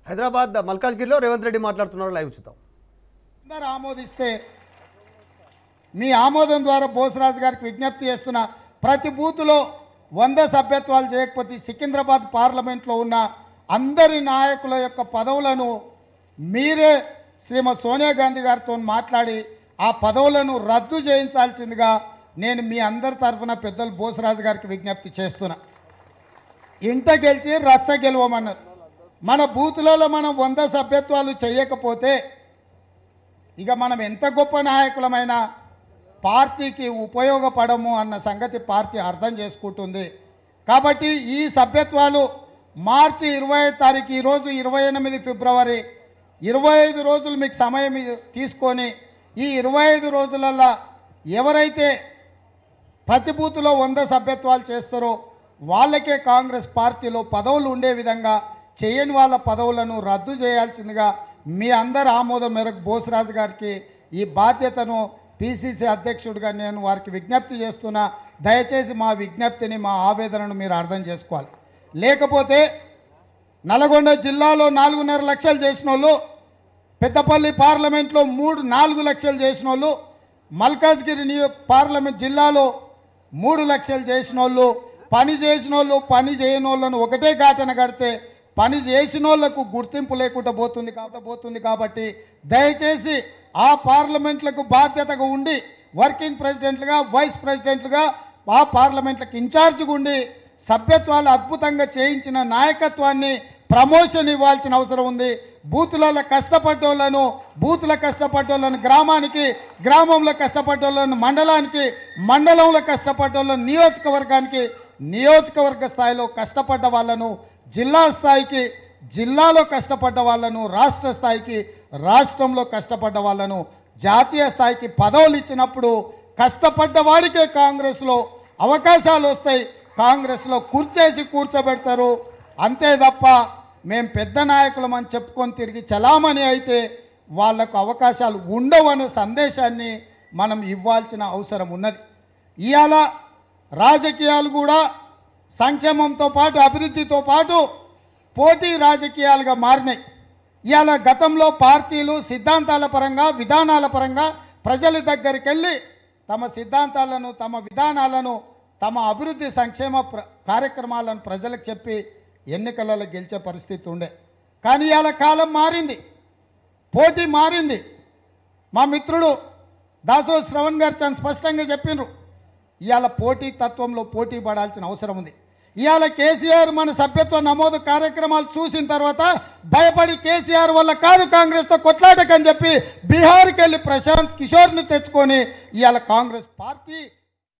హైదరాబాద్ మల్కాజ్గిరిలో రేవంత్ రెడ్డి మాట్లాడుతున్నారు లైవ్ చూద్దాం అందరు ఆమోదిస్తే మీ ఆమోదం ద్వారా బోసరాజు గారికి విజ్ఞప్తి చేస్తున్న ప్రతి బూతులో వంద సభ్యత్వాలు చేయకపోతే సికింద్రాబాద్ పార్లమెంట్లో ఉన్న అందరి నాయకుల యొక్క పదవులను మీరే శ్రీమతి సోనియా గాంధీ గారితో మాట్లాడి ఆ పదవులను రద్దు చేయించాల్సిందిగా నేను మీ అందరి తరఫున పెద్దలు బోసరాజు గారికి విజ్ఞప్తి చేస్తున్నా ఇంట గెలిచి రచ్చ గెలవమన్నారు మన బూతులలో మనం వంద సభ్యత్వాలు చేయకపోతే ఇక మనం ఎంత గొప్ప నాయకులమైనా పార్టీకి ఉపయోగపడము అన్న సంగతి పార్టీ అర్థం చేసుకుంటుంది కాబట్టి ఈ సభ్యత్వాలు మార్చి ఇరవై తారీఖు ఈరోజు ఇరవై ఎనిమిది ఫిబ్రవరి ఇరవై ఐదు రోజులు మీకు సమయం ఇ- తీసుకొని ఈ ఇరవై ఐదు రోజులల్లో ఎవరైతే ప్రతి బూతులో వంద సభ్యత్వాలు చేస్తారో వాళ్ళకే కాంగ్రెస్ పార్టీలో పదవులు ఉండే విధంగా చేయని వాళ్ళ పదవులను రద్దు చేయాల్సిందిగా మీ అందరి ఆమోదం మేరకు బోసరాజు గారికి ఈ బాధ్యతను పిసిసి అధ్యక్షుడిగా నేను వారికి విజ్ఞప్తి చేస్తున్నా దయచేసి మా విజ్ఞప్తిని మా ఆవేదనను మీరు అర్థం చేసుకోవాలి లేకపోతే నల్గొండ జిల్లాలో నాలుగున్నర లక్షలు చేసిన వాళ్ళు పెద్దపల్లి పార్లమెంట్లో మూడు నాలుగు లక్షలు చేసిన వాళ్ళు మల్కాజ్గిరి నియో పార్లమెంట్ జిల్లాలో మూడు లక్షలు చేసిన వాళ్ళు పని చేసిన వాళ్ళు పని చేయని వాళ్ళను ఒకటే ఘాటన కడితే పని చేసిన వాళ్ళకు గుర్తింపు లేకుండా పోతుంది కాబట్టి పోతుంది కాబట్టి దయచేసి ఆ పార్లమెంట్లకు బాధ్యతగా ఉండి వర్కింగ్ ప్రెసిడెంట్లుగా వైస్ ప్రెసిడెంట్లుగా ఆ పార్లమెంట్లకు ఇన్ఛార్జిగా ఉండి సభ్యత్వాలు అద్భుతంగా చేయించిన నాయకత్వాన్ని ప్రమోషన్ ఇవ్వాల్సిన అవసరం ఉంది బూతులలో కష్టపడ్డోళ్లను బూతుల కష్టపడ్డోళ్లను గ్రామానికి గ్రామంలో కష్టపడ్డోళ్లను మండలానికి మండలంలో కష్టపడ్డోళ్లను నియోజకవర్గానికి నియోజకవర్గ స్థాయిలో కష్టపడ్డ వాళ్ళను జిల్లా స్థాయికి జిల్లాలో కష్టపడ్డ వాళ్ళను రాష్ట్ర స్థాయికి రాష్ట్రంలో కష్టపడ్డ వాళ్ళను జాతీయ స్థాయికి పదవులు ఇచ్చినప్పుడు కష్టపడ్డ వాడికే కాంగ్రెస్లో అవకాశాలు వస్తాయి కాంగ్రెస్లో కూర్చేసి కూర్చోబెడతారు అంతే తప్ప మేము పెద్ద నాయకులం అని చెప్పుకొని తిరిగి చలామణి అయితే వాళ్లకు అవకాశాలు ఉండవు అనే సందేశాన్ని మనం ఇవ్వాల్సిన అవసరం ఉన్నది ఇవాళ రాజకీయాలు కూడా సంక్షేమంతో పాటు అభివృద్ధితో పాటు పోటీ రాజకీయాలుగా మారినాయి ఇవాళ గతంలో పార్టీలు సిద్ధాంతాల పరంగా విధానాల పరంగా ప్రజల దగ్గరికి వెళ్ళి తమ సిద్ధాంతాలను తమ విధానాలను తమ అభివృద్ధి సంక్షేమ ప్ర కార్యక్రమాలను ప్రజలకు చెప్పి ఎన్నికలలో గెలిచే పరిస్థితి ఉండే కానీ ఇవాళ కాలం మారింది పోటీ మారింది మా మిత్రుడు దాసో శ్రవణ్ గారు చాలా స్పష్టంగా చెప్పిండ్రు ఇవాళ పోటీ తత్వంలో పోటీ పడాల్సిన అవసరం ఉంది ఇవాళ కేసీఆర్ మన సభ్యత్వ నమోదు కార్యక్రమాలు చూసిన తర్వాత భయపడి కేసీఆర్ వల్ల కాదు కాంగ్రెస్తో కొట్లాటకని చెప్పి బీహార్కి వెళ్ళి ప్రశాంత్ కిషోర్ని తెచ్చుకొని ఇవాళ కాంగ్రెస్ పార్టీ